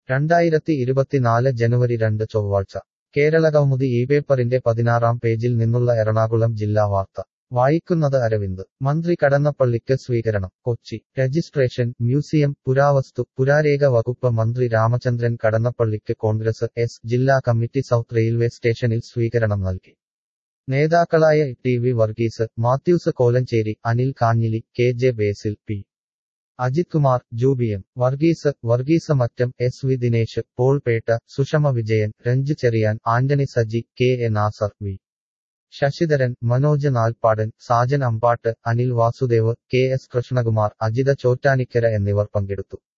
രണ്ടായിരത്തി ഇരുപത്തിനാല് ജനുവരി രണ്ട് ചൊവ്വാഴ്ച കേരളകൗമുദി ഈ പേപ്പറിന്റെ പതിനാറാം പേജിൽ നിന്നുള്ള എറണാകുളം ജില്ലാ വാർത്ത വായിക്കുന്നത് അരവിന്ദ് മന്ത്രി കടന്നപ്പള്ളിക്ക് സ്വീകരണം കൊച്ചി രജിസ്ട്രേഷൻ മ്യൂസിയം പുരാവസ്തു പുരാരേഖ വകുപ്പ് മന്ത്രി രാമചന്ദ്രൻ കടന്നപ്പള്ളിക്ക് കോൺഗ്രസ് എസ് ജില്ലാ കമ്മിറ്റി സൗത്ത് റെയിൽവേ സ്റ്റേഷനിൽ സ്വീകരണം നൽകി നേതാക്കളായ T V Varghese Mathews Kolenchery Anil Kanjili K J Basil P Ajith Kumar ജൂബിയം Varghese Varghese Mattam S V Dinesh Paul Petta Sushama Vijayan Ranju Cherian Antony Saji K A Nasar V Sasidharan Manoj Nalpadan Sajan Ambatt Anil Vasudev K S Krishnakumar Ajitha Chottanikkara എന്നിവർ പങ്കെടുത്തു